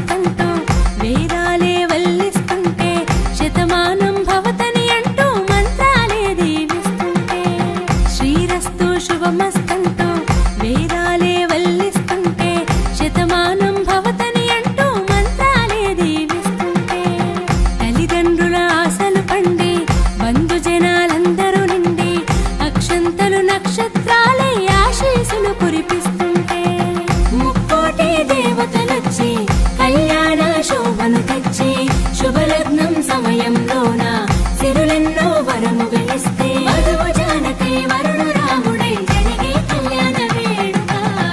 శుభమస్తంతో వేదాలే వల్లిస్తుంటే శతమానం భవతని అంటూ మంత్రాలే దీవిస్తుంటే శ్రీరస్తు శుభమస్తంతో వేదాలే వల్లిస్తుంటే శతమానం భవతని అంటూ మంత్రాలే దీవిస్తుంటే తల్లిదండ్రుల ఆశలు పండి బంధుజనాలందరూ నిండి అక్షంతలు నక్షత్రాలే ఆశీసులు కురిపిస్తుంటే ముక్కోటి దేవతలొచ్చి కళ్యాణ శోభను తెచ్చి శుభలగ్నం సమయంలోన సిరులెన్నో వరముగా ఇస్తే వధువు జానకై వరుడు రాముడై జరిగే కళ్యాణ వేడుక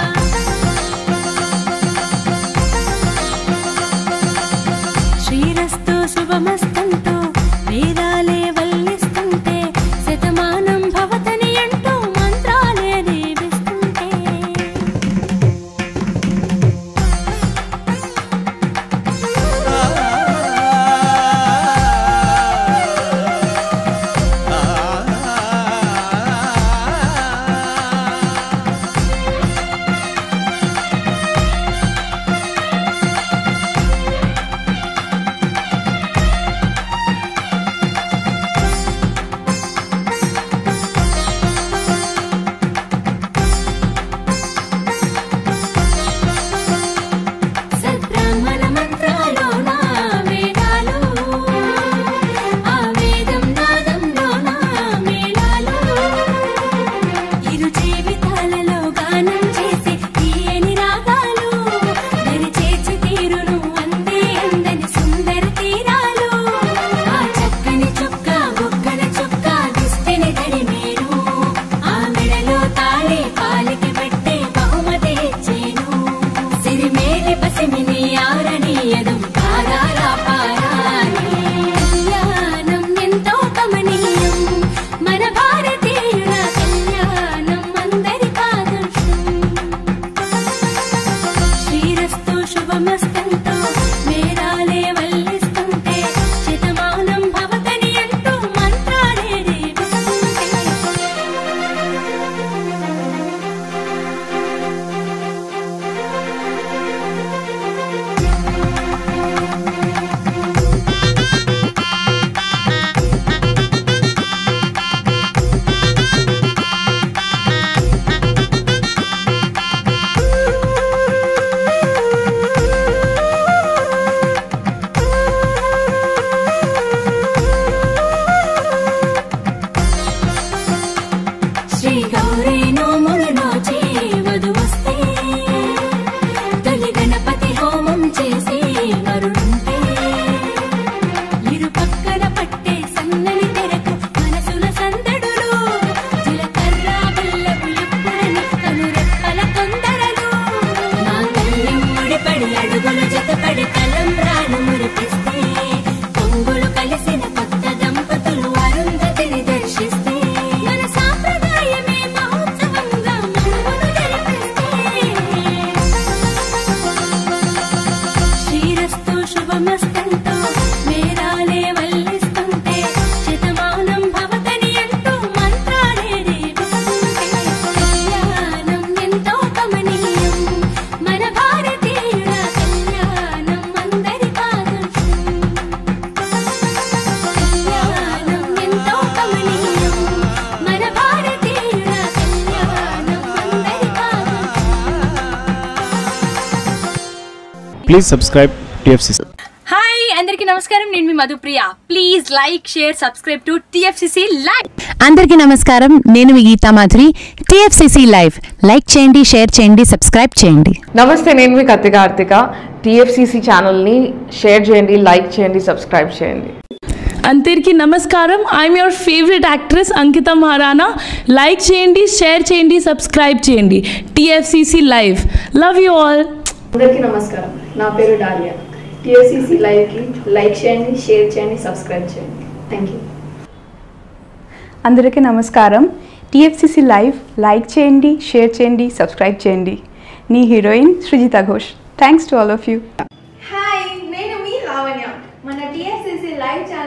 శ్రీరస్తు శుభమస్తంతో వేదాలే వల్లిస్తుంటే శతమానం భవతని అంటూ మంత్రాలే దీవిస్తుంటే సద్బ్రాహ్మణ మంత్రాలోన వేదాలు ఆ వేదం నాదంలోన మేళాలు ఇరు జీవితాలలో గానం చేసి తీయని రాగాలు దరి చేర్చి తీరును అందే అందని సుందర తీరాలు ఆ చక్కని చుక్క బుక్కల చుక్క దిష్టిని తడిమేరు ఆ మెడలో తాళి పాలికి పెట్టే బహుమతి ఇచ్చేను సిరిమేలి పసిమిని ఆరణీయదం పారారా పారాని కళ్యాణం ఎంతో కమనీయం మన భారతీయుల కళ్యాణం అందరి కాదర్శం శ్రీరస్తు శుభమస్తంతో మేరాలే వల్లిస్తుంటే శతమానం భవతని అంటూ మంత్రాలే దీవిస్తుంటే శ్రీ గౌరీ నోములు నోచి వధువస్తే తొలి గణపతి హోమం చేసి వరుణుంటే ఇరు పక్కన పట్టే సన్నని తెరకు మనసుల సందడులు జీలకర్ర బెల్లపు ఎప్పుడని కనురెప్పల తొందరలు మాంగళ్యం ముడిపడి అడుగులు జతపడి తలంబ్రాలు మురిపిస్తే పొంగులు కలిసిన కొత్త దంపతులు అరుంధతిని దర్శిస్తే మన సాంప్రదాయమే మహోత్సవంగా మనమును జరిపిస్తే శ్రీరస్తు శుభమస్తంతో మేరాలే వల్లిస్తుంటే శతమానం భవతని అంటూ మంత్రాలే దీవిస్తుంటే కళ్యాణం ఎంతో కమనీయం మన భారతీయుల కళ్యాణం అందరి కాదర్శం కళ్యాణం ఎంతో కమనీయం మన భారతీయుల కళ్యాణం అందరి కాదర్శం ప్లీజ్ సబ్స్క్రైబ్ టిఎఫ్సి హాయ్ అందరికీ నమస్కారం నేను మీ Madhupriya please like share subscribe to T F C C live అందరికీ నమస్కారం నేను మీ Geetha Madhuri T F C C live like చేయండి షేర్ చేయండి సబ్స్క్రైబ్ చేయండి నమస్తే నేను మీ కత్తి కార్తిక టీఎఫ్సిసి ఛానల్ని షేర్ చేయండి లైక్ చేయండి సబ్స్క్రైబ్ చేయండి అందరికీ నమస్కారం I'm your favourite actress Ankita Maharana like చేయండి షేర్ చేయండి సబ్స్క్రైబ్ చేయండి T F C C live love you all అందరికీ నమస్కారం నా పేరు డాలియా టిఎస్సిసి లైవ్కి లైక్ చేయండి షేర్ చేయండి సబ్స్క్రైబ్ చేయండి థ్యాంక్ యూ అందరికీ నమస్కారం టీఎఫ్సిసి లైవ్ లైక్ చేయండి షేర్ చేయండి సబ్స్క్రైబ్ చేయండి నీ heroine Srijita Ghosh thanks to all of you hi నేను మీ లావణ్య మన టిఎస్సిసి లైవ్ ఛానల్కి సబ్స్క్రైబ్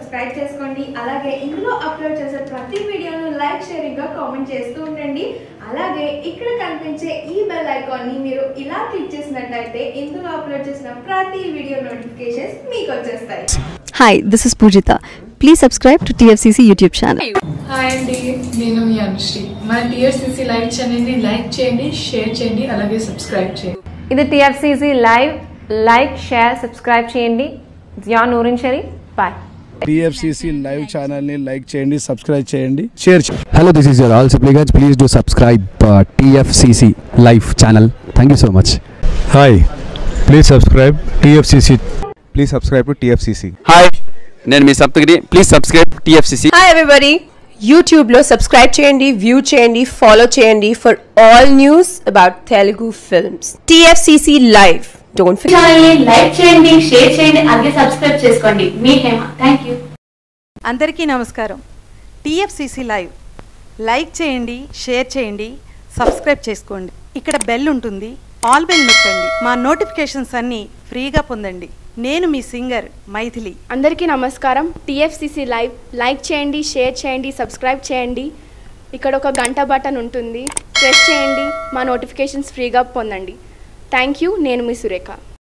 సబ్స్క్రైబ్ చేసుకోండి అలాగే ఇందులో అప్లోడ్ చేసే ప్రతి వీడియోను లైక్ షేరింగ్గా కామెంట్ చేస్తూ ఉండండి అలాగే ఇక్కడ కనిపించే ఈ బెల్ ఐకాన్ని మీరు ఇలా క్లిక్ చేసినట్లయితే ఇందులో అప్లోడ్ చేసిన ప్రతి వీడియో నోటిఫికేషన్స్ మీకు వచ్చేస్తాయి Hi, this is Pujita. Please subscribe to TFCC YouTube channel. Hi అండి నేను మీ అనుశ్రీ మన టిఎస్సిసి లైవ్ ఛానల్ని లైక్ చేయండి షేర్ చేయండి అలాగే సబ్స్క్రైబ్ చేయండి ఇది T F C C live like share subscribe చేయండి Zia Noorin Shari bye T F C C live ఛానల్ని లైక్ చేయండి సబ్స్క్రైబ్ చేయండి షేర్ చేయండి Hello, this is your all supplicants. Please do subscribe uh, TFCC Live channel. Thank you so much. Hi please subscribe T F C C please subscribe to T F C C hi నేను మీ Saptagiri please subscribe T F C C hi everybody యూట్యూబ్లో subscribe చేయండి view చేయండి follow చేయండి for all news about Telugu films T F C C live don't ఛానల్ని like చేయండి share చేయండి అలాగే సబ్స్క్రైబ్ చేసుకోండి మీ హేమ థ్యాంక్ యూ అందరికీ నమస్కారం టిఎఫ్సిసి లైవ్ లైక్ చేయండి షేర్ చేయండి సబ్స్క్రైబ్ చేసుకోండి ఇక్కడ బెల్ ఉంటుంది ఆల్ బెల్ నొక్కండి మా నోటిఫికేషన్స్ అన్నీ ఫ్రీగా పొందండి నేను మీ సింగర్ మైథిలి అందరికీ నమస్కారం టీఎఫ్సిసి లైవ్ లైక్ చేయండి షేర్ చేయండి సబ్స్క్రైబ్ చేయండి ఇక్కడ ఒక గంట బటన్ ఉంటుంది ప్రెస్ చేయండి మా నోటిఫికేషన్స్ ఫ్రీగా పొందండి థ్యాంక్ యూ నేను మీ సురేఖ